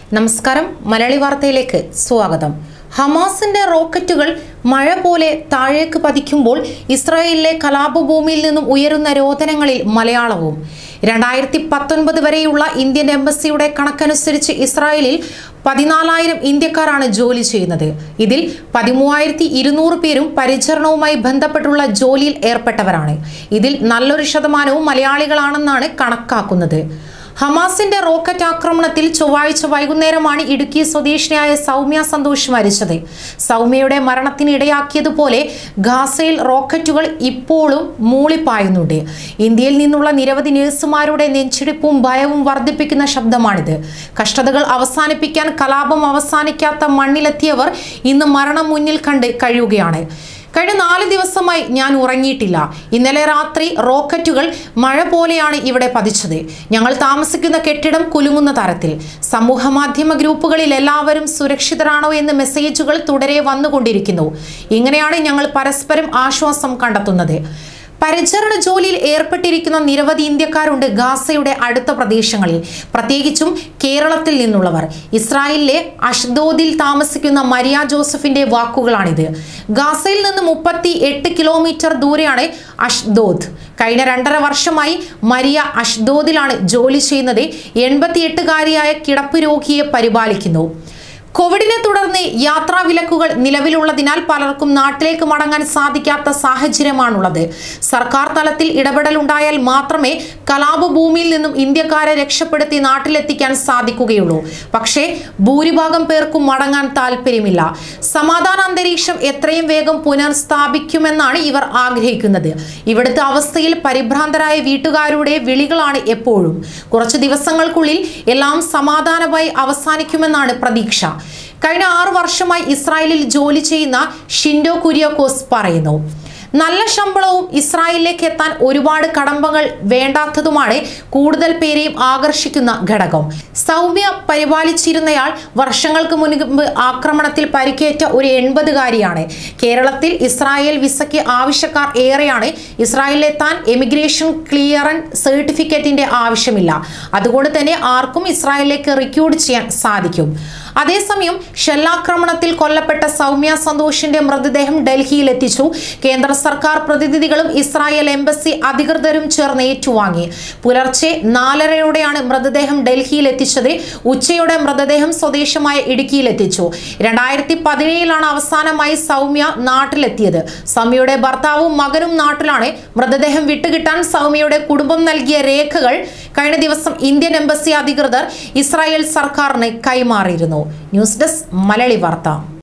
നമസ്കാരം മലയാളി വാർത്തയിലേക്ക് സ്വാഗതം ഹമാസിന്റെ റോക്കറ്റുകൾ മഴ പോലെ താഴേക്ക് പതിക്കുമ്പോൾ ഇസ്രായേലിലെ കലാപഭൂമിയിൽ നിന്നും ഉയരുന്ന രോദനങ്ങളിൽ മലയാളവും രണ്ടായിരത്തി പത്തൊൻപത് വരെയുള്ള ഇന്ത്യൻ എംബസിയുടെ കണക്കനുസരിച്ച് ഇസ്രായേലിൽ പതിനാലായിരം ഇന്ത്യക്കാരാണ് ജോലി ചെയ്യുന്നത് ഇതിൽ പതിമൂവായിരത്തി ഇരുന്നൂറ് പേരും പരിചരണവുമായി ബന്ധപ്പെട്ടുള്ള ജോലിയിൽ ഏർപ്പെട്ടവരാണ് ഇതിൽ നല്ലൊരു ശതമാനവും മലയാളികളാണെന്നാണ് കണക്കാക്കുന്നത് ഹമാസിന്റെ റോക്കറ്റ് ആക്രമണത്തിൽ ചൊവ്വാഴ്ച വൈകുന്നേരമാണ് ഇടുക്കി സ്വദേശിനിയായ സൗമ്യ സന്തോഷ് മരിച്ചത് സൗമ്യയുടെ മരണത്തിന് ഇടയാക്കിയതുപോലെ ഗാസയിൽ റോക്കറ്റുകൾ ഇപ്പോഴും മൂളിപ്പായുന്നുണ്ട് ഇന്ത്യയിൽ നിന്നുള്ള നിരവധി നഴ്സുമാരുടെ നെഞ്ചിടിപ്പും ഭയവും വർദ്ധിപ്പിക്കുന്ന ശബ്ദമാണിത് കഷ്ടതകൾ അവസാനിപ്പിക്കാൻ കലാപം അവസാനിക്കാത്ത മണ്ണിലെത്തിയവർ ഇന്ന് മരണം മുന്നിൽ കണ്ട് കഴിയുകയാണ് കഴിഞ്ഞ നാല് ദിവസമായി ഞാൻ ഉറങ്ങിയിട്ടില്ല ഇന്നലെ രാത്രി റോക്കറ്റുകൾ മഴ പോലെയാണ് ഇവിടെ പതിച്ചത് ഞങ്ങൾ താമസിക്കുന്ന കെട്ടിടം കുലുങ്ങുന്ന തരത്തിൽ സമൂഹ മാധ്യമ ഗ്രൂപ്പുകളിൽ എല്ലാവരും സുരക്ഷിതരാണോ എന്ന് മെസ്സേജുകൾ തുടരെ വന്നുകൊണ്ടിരിക്കുന്നു ഇങ്ങനെയാണ് ഞങ്ങൾ പരസ്പരം ആശ്വാസം കണ്ടെത്തുന്നത് പരിചരണ ജോലിയിൽ ഏർപ്പെട്ടിരിക്കുന്ന നിരവധി ഇന്ത്യക്കാരുണ്ട് ഗാസയുടെ അടുത്ത പ്രദേശങ്ങളിൽ പ്രത്യേകിച്ചും കേരളത്തിൽ നിന്നുള്ളവർ ഇസ്രായേലിലെ അഷ്ദോദിൽ താമസിക്കുന്ന മരിയ ജോസഫിന്റെ വാക്കുകളാണിത് ഗാസയിൽ നിന്ന് മുപ്പത്തി എട്ട് കിലോമീറ്റർ ദൂരെയാണ് അഷ്ദോദ് കഴിഞ്ഞ രണ്ടര വർഷമായി മരിയ അഷ്ദോദിലാണ് ജോലി ചെയ്യുന്നത് എൺപത്തിയെട്ടുകാരിയായ കിടപ്പ് രോഗിയെ പരിപാലിക്കുന്നു കോവിഡിനെ തുടർന്ന് യാത്രാ വിലക്കുകൾ നിലവിലുള്ളതിനാൽ പലർക്കും നാട്ടിലേക്ക് മടങ്ങാൻ സാധിക്കാത്ത സാഹചര്യമാണുള്ളത് സർക്കാർ തലത്തിൽ ഇടപെടൽ ഉണ്ടായാൽ മാത്രമേ കലാപഭൂമിയിൽ നിന്നും ഇന്ത്യക്കാരെ രക്ഷപ്പെടുത്തി നാട്ടിലെത്തിക്കാൻ സാധിക്കുകയുള്ളൂ പക്ഷേ ഭൂരിഭാഗം പേർക്കും മടങ്ങാൻ താല്പര്യമില്ല സമാധാന അന്തരീക്ഷം എത്രയും വേഗം പുനഃസ്ഥാപിക്കുമെന്നാണ് ഇവർ ആഗ്രഹിക്കുന്നത് ഇവിടുത്തെ അവസ്ഥയിൽ പരിഭ്രാന്തരായ വീട്ടുകാരുടെ വിളികളാണ് എപ്പോഴും കുറച്ച് ദിവസങ്ങൾക്കുള്ളിൽ എല്ലാം സമാധാനമായി അവസാനിക്കുമെന്നാണ് പ്രതീക്ഷ കഴിഞ്ഞ ആറു വർഷമായി ഇസ്രായേലിൽ ജോലി ചെയ്യുന്ന ഷിൻഡോ കുര്യോക്കോസ് പറയുന്നു നല്ല ശമ്പളവും ഇസ്രായേലിലേക്ക് എത്താൻ ഒരുപാട് കടമ്പകൾ വേണ്ടാത്തതുമാണ് കൂടുതൽ പേരെയും ആകർഷിക്കുന്ന ഘടകം സൗമ്യ പരിപാലിച്ചിരുന്നയാൾ വർഷങ്ങൾക്ക് മുൻപ് ആക്രമണത്തിൽ പരിക്കേറ്റ ഒരു എൺപതുകാരിയാണ് കേരളത്തിൽ ഇസ്രായേൽ വിസയ്ക്ക് ആവശ്യക്കാർ ഏറെയാണ് ഇസ്രായേലിലെത്താൻ എമിഗ്രേഷൻ ക്ലിയറൻസ് സർട്ടിഫിക്കറ്റിന്റെ ആവശ്യമില്ല അതുകൊണ്ട് തന്നെ ആർക്കും ഇസ്രായേലിലേക്ക് റിക്രൂട്ട് ചെയ്യാൻ സാധിക്കും അതേസമയം ഷെല്ലാക്രമണത്തിൽ കൊല്ലപ്പെട്ട സൗമ്യ സന്തോഷിന്റെ മൃതദേഹം ഡൽഹിയിൽ എത്തിച്ചു കേന്ദ്ര സർക്കാർ പ്രതിനിധികളും ഇസ്രായേൽ എംബസി അധികൃതരും ചേർന്ന് ഏറ്റുവാങ്ങി പുലർച്ചെ നാലരയോടെയാണ് മൃതദേഹം ഡൽഹിയിൽ എത്തിച്ചത് ഉച്ചയോടെ മൃതദേഹം സ്വദേശമായ ഇടുക്കിയിൽ എത്തിച്ചു രണ്ടായിരത്തി പതിനേഴിലാണ് അവസാനമായി സൗമ്യ നാട്ടിലെത്തിയത് സൗമ്യയുടെ ഭർത്താവും മകനും നാട്ടിലാണ് മൃതദേഹം വിട്ടുകിട്ടാൻ സൗമ്യയുടെ കുടുംബം നൽകിയ രേഖകൾ കഴിഞ്ഞ ദിവസം ഇന്ത്യൻ എംബസി അധികൃതർ ഇസ്രായേൽ സർക്കാരിന് കൈമാറിയിരുന്നു ന്യൂസ് ഡെസ്ക് മലയാളി വാർത്ത